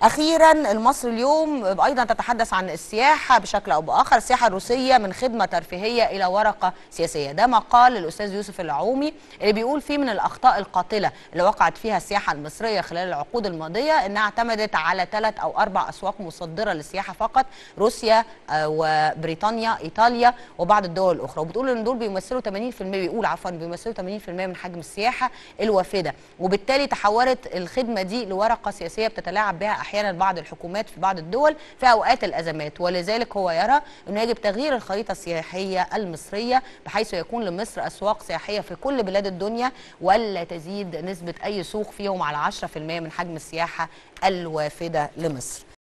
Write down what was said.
اخيرا المصري اليوم ايضا تتحدث عن السياحه بشكل او باخر السياحه الروسيه من خدمه ترفيهيه الى ورقه سياسيه ده مقال الاستاذ يوسف العومي اللي بيقول فيه من الاخطاء القاتله اللي وقعت فيها السياحه المصريه خلال العقود الماضيه انها اعتمدت على ثلاث او اربع اسواق مصدره للسياحه فقط روسيا آه، وبريطانيا ايطاليا وبعض الدول الاخرى وبتقول ان دول بيمثلوا 80% بيقول عفوا بيمثلوا 80% من حجم السياحه الوافده وبالتالي تحولت الخدمه دي لورقه سياسيه بتتلاعب بها احيانا بعض الحكومات في بعض الدول في اوقات الازمات ولذلك هو يرى انه يجب تغيير الخريطه السياحيه المصريه بحيث يكون لمصر اسواق سياحيه في كل بلاد الدنيا ولا تزيد نسبه اي سوق فيهم على 10% من حجم السياحه الوافده لمصر